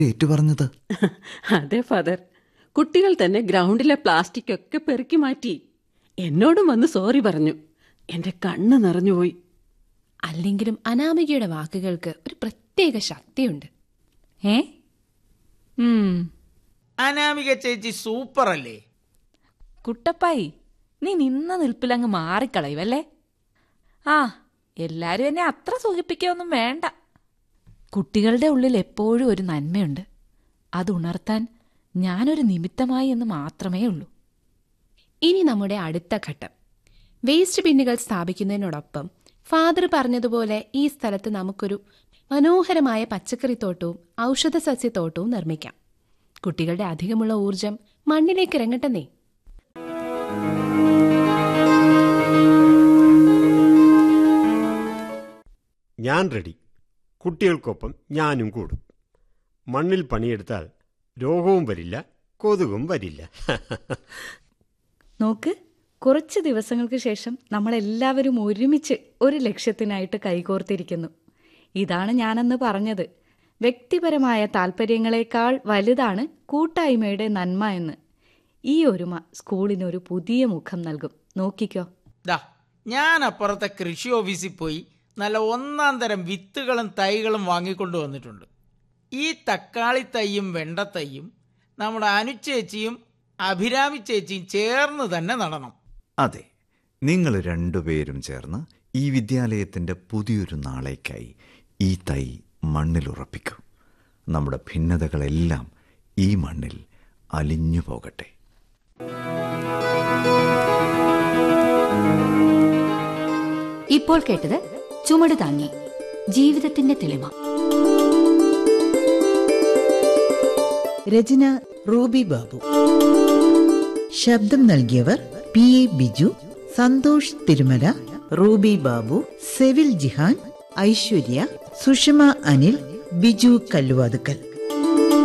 ഏറ്റുപറഞ്ഞത് അതെ ഫാദർ കുട്ടികൾ തന്നെ ഗ്രൗണ്ടിലെ പ്ലാസ്റ്റിക് ഒക്കെ പെറുക്കി മാറ്റി എന്നോടും വന്ന് സോറി പറഞ്ഞു എന്റെ കണ്ണ് നിറഞ്ഞുപോയി അല്ലെങ്കിലും അനാമികയുടെ വാക്കുകൾക്ക് ഒരു പ്രത്യേക ശക്തിയുണ്ട് ഏ ഉം അനാമിക ചേച്ചി സൂപ്പർ അല്ലേ കുട്ടപ്പായി നീ നിന്ന നിൽപ്പിലങ്ങ് മാറിക്കളയുമല്ലേ ആ എല്ലാരും എന്നെ അത്ര സൂചിപ്പിക്കൊന്നും വേണ്ട കുട്ടികളുടെ ഉള്ളിൽ എപ്പോഴും ഒരു നന്മയുണ്ട് അത് ഉണർത്താൻ ഞാനൊരു നിമിത്തമായി എന്ന് മാത്രമേ ഉള്ളൂ ഇനി നമ്മുടെ അടുത്ത ഘട്ടം വേസ്റ്റ് ബിന്നുകൾ സ്ഥാപിക്കുന്നതിനോടൊപ്പം ഫാദർ പറഞ്ഞതുപോലെ ഈ സ്ഥലത്ത് നമുക്കൊരു മനോഹരമായ പച്ചക്കറിത്തോട്ടവും ഔഷധ സസ്യത്തോട്ടവും നിർമ്മിക്കാം കുട്ടികളുടെ അധികമുള്ള ഊർജം മണ്ണിലേക്ക് ഇറങ്ങട്ടെന്നേ ഞാൻ റെഡി കുട്ടികൾക്കൊപ്പം ഞാനും കൂടും മണ്ണിൽ പണിയെടുത്താൽ രോഗവും വരില്ല കൊതുകും വരില്ല നോക്ക് കുറച്ച് ദിവസങ്ങൾക്ക് ശേഷം നമ്മളെല്ലാവരും ഒരുമിച്ച് ഒരു ലക്ഷ്യത്തിനായിട്ട് കൈകോർത്തിരിക്കുന്നു ഇതാണ് ഞാനെന്ന് പറഞ്ഞത് വ്യക്തിപരമായ താല്പര്യങ്ങളെക്കാൾ വലുതാണ് കൂട്ടായ്മയുടെ നന്മ എന്ന് ഈ ഒരുമ സ്കൂളിനൊരു പുതിയ മുഖം നൽകും നോക്കിക്കോ ദാ ഞാൻ അപ്പുറത്തെ കൃഷി ഓഫീസിൽ പോയി നല്ല ഒന്നാം തരം വിത്തുകളും തൈകളും വാങ്ങിക്കൊണ്ടു വന്നിട്ടുണ്ട് ഈ തക്കാളി തൈയും വെണ്ടത്തൈയും നമ്മുടെ അനുചേച്ചിയും അഭിരാമി ചേച്ചിയും ചേർന്ന് തന്നെ നടണം അതെ നിങ്ങൾ രണ്ടുപേരും ചേർന്ന് ഈ വിദ്യാലയത്തിന്റെ പുതിയൊരു നാളേക്കായി ഈ തൈ മണ്ണിലുറപ്പിക്കൂ നമ്മുടെ ഭിന്നതകളെല്ലാം ഈ മണ്ണിൽ അലിഞ്ഞു പോകട്ടെ ഇപ്പോൾ കേട്ടത് ചുമട് താങ്ങി ജീവിതത്തിന്റെ തെളിമ രചന റൂബി ബാബു ശബ്ദം നൽകിയവർ പി എ ബിജു സന്തോഷ് തിരുമല റൂബി ബാബു സെവിൽ ജിഹാൻ ഐശ്വര്യ സുഷമ അനിൽ ബിജു കല്ലുവാതുക്കൽ